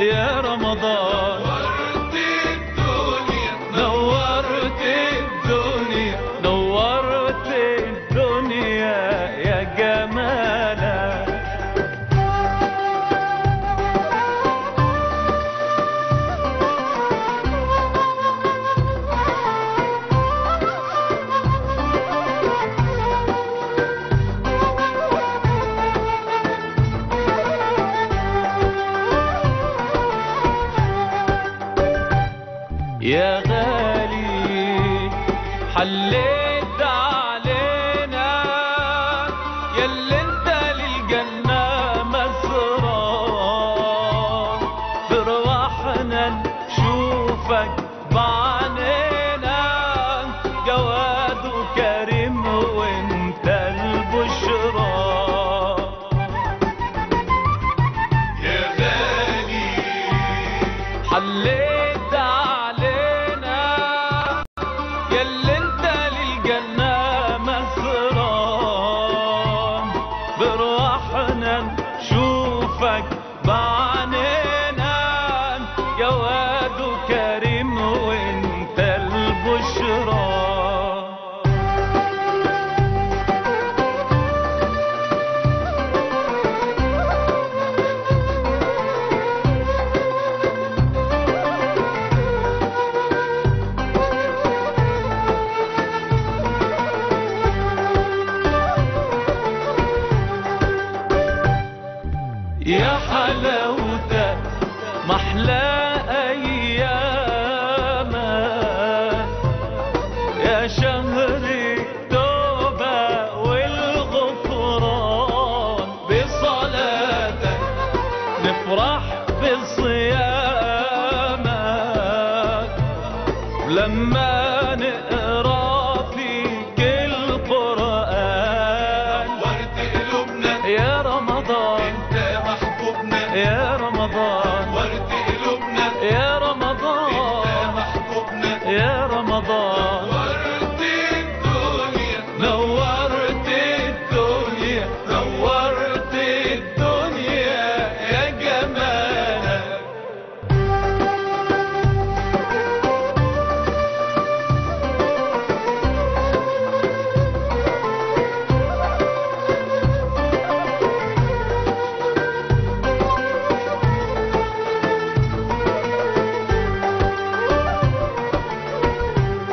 يا رمضان نورت الدنيا نورت الدنيا نورت الدنيا يا جمالك يا غالي حليت علينا ياللي انت للجنة مسرار برواحنا نشوفك بعنينا جواد وكريم وانت البشرى يا غالي حليت علينا ياللي انت للجنة مسران برواحنا نشوفك بعنينا جواد وكريم وانت البشرى يا حلاوتك محلى ايامك يا شهر التوبة والغفران بصلاتك نفرح بصيامك ولما